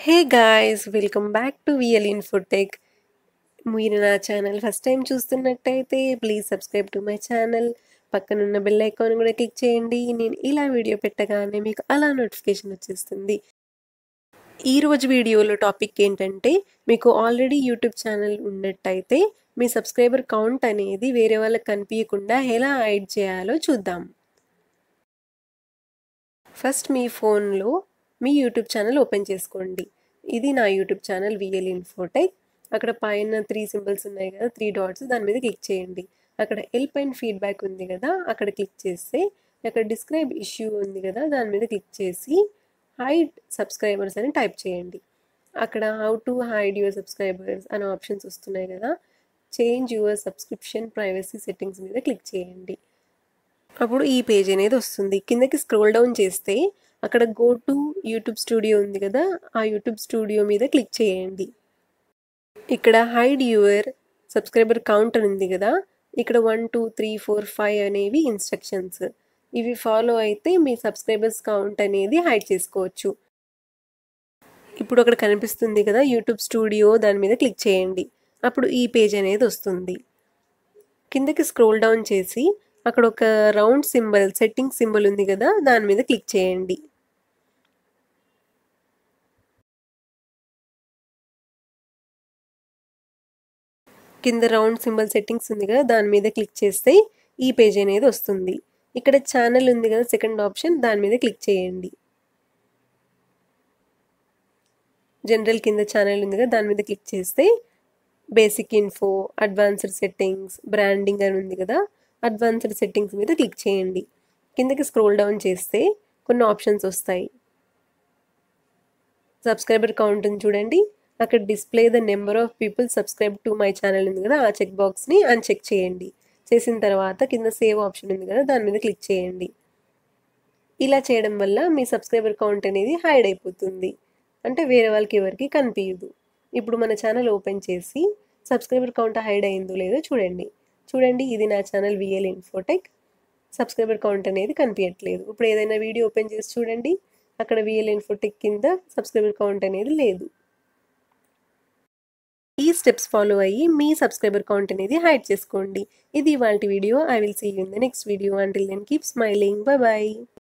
hey guys welcome back to VL Infotech మీరు నా channel first time చూస్తున్నట్టయితే please subscribe to my channel పక్కనున్న bell icon కూడా click చేయండి నేను ఇలా వీడియో పెట్టగానే మీకు అలా నోటిఫికేషన్ వచ్చేస్తుంది ఈ రోజు వీడియోలో టాపిక్ ఏంటంటే మీకు ఆల్రెడీ యూట్యూబ్ ఛానల్ ఉన్నట్టయితే మీ సబ్స్క్రైబర్ కౌంట్ అనేది వేరే వాళ్ళకి కనిపించకుండా ఎలా హైడ్ చేయాలో చూద్దాం ఫస్ట్ మీ ఫోన్లో మీ యూట్యూబ్ ఛానల్ ఓపెన్ చేసుకోండి ఇది నా యూట్యూబ్ ఛానల్ విఎల్ ఇన్ఫోటెక్ అక్కడ పైన త్రీ సింబల్స్ ఉన్నాయి కదా త్రీ డాట్స్ దాని మీద క్లిక్ చేయండి అక్కడ హెల్ప్ అండ్ ఫీడ్బ్యాక్ ఉంది కదా అక్కడ క్లిక్ చేస్తే అక్కడ డిస్క్రైబ్ ఇష్యూ ఉంది కదా దాని మీద క్లిక్ చేసి హైడ్ సబ్స్క్రైబర్స్ అని టైప్ చేయండి అక్కడ how to hide your subscribers అనే ఆప్షన్స్ వస్తున్నాయి కదా change your subscription privacy settings మీద క్లిక్ చేయండి అప్పుడు ఈ పేజ్ అనేది వస్తుంది కిందకి స్క్రోల్ డౌన్ చేస్తే అక్కడ గో టు యూట్యూబ్ స్టూడియో ఉంది కదా ఆ యూట్యూబ్ స్టూడియో మీద క్లిక్ చేయండి ఇక్కడ హైడ్ యువర్ సబ్స్క్రైబర్ కౌంట్ అని ఉంది కదా ఇక్కడ one two three four five అనేవి ఇన్స్ట్రక్షన్స్ ఇవి ఫాలో అయితే మీ సబ్స్క్రైబర్స్ కౌంట్ అనేది హైడ్ చేసుకోవచ్చు ఇప్పుడు అక్కడ కనిపిస్తుంది కదా యూట్యూబ్ స్టూడియో దాని మీద క్లిక్ చేయండి అప్పుడు ఈ పేజ్ అనేది వస్తుంది కిందకి స్క్రోల్ డౌన్ చేసి అక్కడ ఒక రౌండ్ సింబల్ సెట్టింగ్ సింబల్ ఉంది కదా దాని మీద క్లిక్ చేయండి కింద రౌండ్ సింబల్ సెట్టింగ్స్ ఉంది కదా దాని మీద క్లిక్ చేస్తే ఈ పేజ్ అనేది వస్తుంది ఇక్కడ ఛానల్ ఉంది కదా సెకండ్ ఆప్షన్ దాని మీద క్లిక్ చేయండి జనరల్ కింద ఛానల్ ఉంది కదా దాని మీద క్లిక్ చేస్తే basic info advanced settings branding అని ఉంది కదా అడ్వాన్స్డ్ సెట్టింగ్స్ మీద క్లిక్ చేయండి కిందకి స్క్రోల్ డౌన్ చేస్తే కొన్ని ఆప్షన్స్ వస్తాయి సబ్స్క్రైబర్ కౌంట్ చూడండి అక్కడ display the number of people subscribe to my channel ఉంది కదా ఆ చెక్ బాక్స్ని అన్చెక్ చేయండి చేసిన తర్వాత కింద సేవ్ ఆప్షన్ ఉంది కదా దాని మీద క్లిక్ చేయండి ఇలా చేయడం వల్ల మీ సబ్స్క్రైబర్ కౌంట్ అనేది హైడ్ అయిపోతుంది అంటే వేరే వాళ్ళకి ఎవరికి కనిపించదు ఇప్పుడు మన ఛానల్ ఓపెన్ చేసి సబ్స్క్రైబర్ కౌంట్ హైడ్ అయిందో లేదో చూడండి చూడండి ఇది నా channel VL Infotech subscriber count అనేది కనిపించట్లేదు ఇప్పుడు ఏదైనా వీడియో ఓపెన్ చేసి చూడండి అక్కడ విఎల్ ఇన్ఫోటెక్ కింద సబ్స్క్రైబర్ కౌంట్ అనేది లేదు ఈ స్టెప్స్ ఫాలో అయ్యి మీ సబ్స్క్రైబర్ కౌంట్ అనేది హైడ్ చేసుకోండి ఇది ఇవాళ video I will see you in the next video until then keep smiling bye bye